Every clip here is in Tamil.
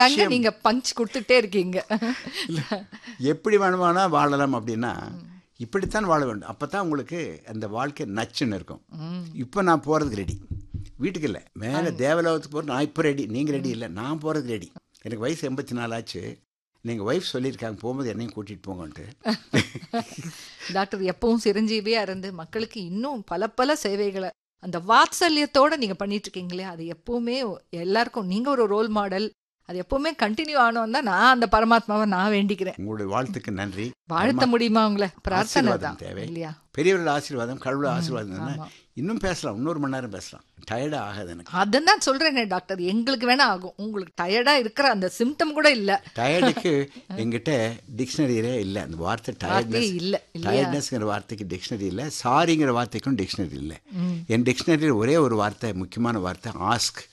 அங்க நீங்க பஞ்ச் கொடுத்துட்டே இருக்கீங்க எப்படி வேணுமானா வாழலாம் அப்படின்னா இப்படித்தான் வாழ வேண்டும் அப்போ தான் உங்களுக்கு அந்த வாழ்க்கை நச்சுன்னு இருக்கும் இப்போ நான் போகிறதுக்கு ரெடி வீட்டுக்கு இல்லை மேலே தேவலோகத்துக்கு போகிறது நான் இப்போ ரெடி நீங்கள் ரெடி இல்லை நான் போகிறதுக்கு ரெடி எனக்கு வயசு எண்பத்தி நாலு ஆச்சு நீங்கள் ஒய்ஃப் சொல்லியிருக்காங்க போகும்போது என்னையும் கூட்டிகிட்டு போங்கன்ட்டு டாக்டர் எப்பவும் சிரஞ்சீவியா இருந்து மக்களுக்கு இன்னும் பல பல சேவைகளை அந்த வாத்சல்யத்தோட நீங்க பண்ணிட்டு இருக்கீங்களே அது எப்பவுமே எல்லாருக்கும் நீங்க ஒரு ரோல் மாடல் அது எப்பவுமே கண்டினியூ ஆனோம் தான் நான் அந்த பரமாத்மாவை நான் வேண்டிக்கிறேன் உங்களுடைய வாழ்த்துக்கு நன்றி வாழ்த்த முடியுமா உங்களை பிரார்த்தனை ஆசீர்வாதம் தான் தேவை. இல்லையா பெரியவர்கள் ஆசீர்வாதம் கடவுள் ஆசீர்வாதம் தானே? ஆமா. இன்னும் பேசலாம் இன்னொரு மணி நேரம் பேசலாம் டயர்டு ஆகாது எனக்கு அதான் சொல்றேனே டாக்டர் எங்களுக்கு வேணா ஆகும் உங்களுக்கு டயர்டா இருக்கிற அந்த சிம்டம் கூட இல்ல டயர்டுக்கு எங்கிட்ட டிக்ஷனரியே இல்லை அந்த வார்த்தை வார்த்தையே டயர்ட்னஸ் இல்ல இல்லையா டயர்ட்னஸ்ங்கிற வார்த்தைக்கு டிக்ஷனரி இல்லை சாரிங்கிற வார்த்தைக்கும் டிக்ஷனரி இல்லை என் டிக்ஷனரியில் ஒரே ஒரு வார்த்தை முக்கியமான வார்த்தை ஆஸ்க்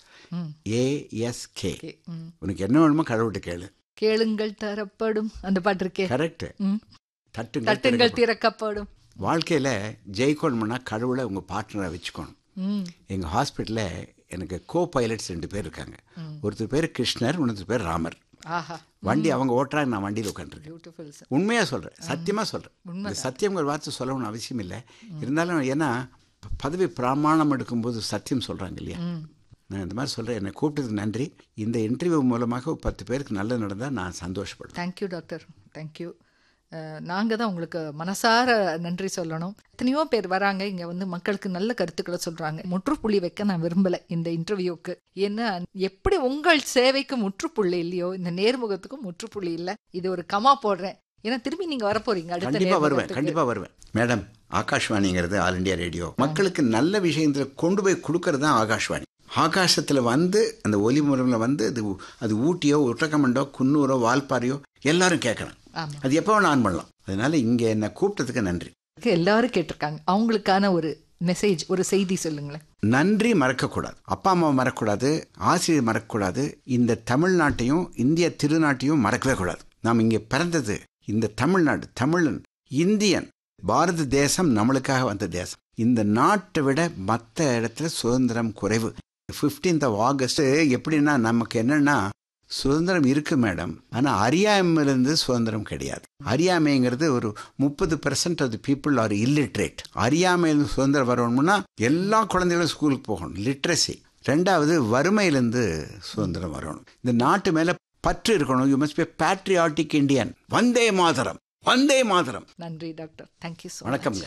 ஏஎஸ்கே உனக்கு என்ன வேணுமோ கடவுள்கிட்ட கேளு கேளுங்கள் தரப்படும் அந்த பாட்டு இருக்கே கரெக்ட் ம். தட்டுங்கள் தட்டுங்கள் திறக்கப்படும். திறக்கப்படும் வாழ்க்கையில் ஜெயிக்கணும்னா கடவுளை உங்கள் பார்ட்னரை வச்சுக்கணும் ம் எங்கள் ஹாஸ்பிட்டலில் எனக்கு கோ பைலட்ஸ் ரெண்டு பேர் இருக்காங்க ஒருத்தர் பேர் கிருஷ்ணர் இன்னொருத்தர் பேர் ராமர் ஆஹா வண்டி அவங்க ஓட்டுறாங்க நான் வண்டியில் உட்காந்துருக்கேன் பியூட்டிஃபுல் சார் உண்மையாக சொல்கிறேன் சத்தியமாக சொல்கிறேன் இந்த சத்தியங்கிற வார்த்தை சொல்லணும்னு அவசியம் இல்லை இருந்தாலும் ஏன்னா ப- பதவி பிரமாணம் எடுக்கும்போது சத்தியம் சொல்கிறாங்க இல்லையா நான் இந்த மாதிரி சொல்கிறேன் என்னை கூப்பிட்டதுக்கு நன்றி இந்த இன்டர்வியூ மூலமாக ஒரு பத்து பேருக்கு நல்லது நடந்தால் நான் சந்தோஷப்படுவேன் தேங்க்யூ டாக்டர் தேங்க்யூ நாங்கள் தான் உங்களுக்கு மனசார நன்றி சொல்லணும் எத்தனையோ பேர் வராங்க இங்கே வந்து மக்களுக்கு நல்ல கருத்துக்களை சொல்கிறாங்க முற்றுப்புள்ளி வைக்க நான் விரும்பலை இந்த இன்டர்வியூக்கு ஏன்னா எப்படி உங்கள் சேவைக்கு முற்றுப்புள்ளி இல்லையோ இந்த நேர்முகத்துக்கும் முற்றுப்புள்ளி இல்லை இது ஒரு கமா போடுறேன் ஏன்னா திரும்பி நீங்கள் வரப்போறீங்க அடுத்த கண்டிப்பாக வருவேன் நேர்முகத்துக்கு. கண்டிப்பாக வருவேன் மேடம் ஆகாஷ்வாணிங்கிறது ஆல் இண்டியா ரேடியோ மக்களுக்கு நல்ல விஷயங்களை கொண்டு போய் கொடுக்கறது தான் ஆகாஷ்வாணி ஆகாசத்தில் வந்து அந்த ஒலி முறையில் வந்து அது அது ஊட்டியோ உட்டக்கமண்டோ குன்னூரோ வால்பாறையோ எல்லாரும் கேட்கலாம் ஆமா. அது எப்போ வேணா ஆன் பண்ணலாம் அதனால இங்கே என்னை கூப்பிட்டதுக்கு நன்றி எல்லாரும் கேட்டிருக்காங்க அவங்களுக்கான ஒரு மெசேஜ் ஒரு செய்தி சொல்லுங்களேன் நன்றி மறக்கக்கூடாது அப்பா அம்மாவை மறக்கக்கூடாது ஆசிரியர் மறக்கக்கூடாது இந்த தமிழ்நாட்டையும் இந்திய திருநாட்டையும் மறக்கவே கூடாது நாம் இங்கே பிறந்தது இந்த தமிழ்நாடு தமிழன் இந்தியன் பாரத தேசம் நம்மளுக்காக வந்த தேசம் இந்த நாட்டை விட மற்ற இடத்துல சுதந்திரம் குறைவு 15th ஆஃப் ஆகஸ்ட் எப்படின்னா நமக்கு என்னன்னா சுதந்திரம் இருக்கு மேடம் ஆனால் அறியாமையிலிருந்து சுதந்திரம் கிடையாது அறியாமைங்கிறது ஒரு முப்பது percent of the people are illiterate அறியாமையிலிருந்து சுதந்திரம் வரணும்னா எல்லா குழந்தைகளும் ஸ்கூலுக்கு போகணும் லிட்ரஸி ரெண்டாவது வறுமையிலிருந்து சுதந்திரம் வரணும் இந்த நாட்டு மேல பற்று இருக்கணும் you must be patriotic Indian Vande Mataram Vande Mataram நன்றி டாக்டர் தேங்க்யூ ஸோ வணக்கம்ங்க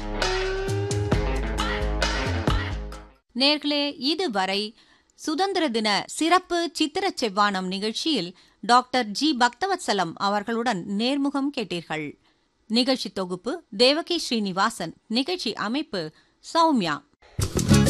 நேர்களே இதுவரை சுதந்திர தின சிறப்பு சித்திர செவ்வானம் நிகழ்ச்சியில் டாக்டர் ஜி பக்தவத்சலம் அவர்களுடன் நேர்முகம் கேட்டீர்கள் நிகழ்ச்சி தொகுப்பு தேவகி ஸ்ரீனிவாசன் நிகழ்ச்சி அமைப்பு சௌமியா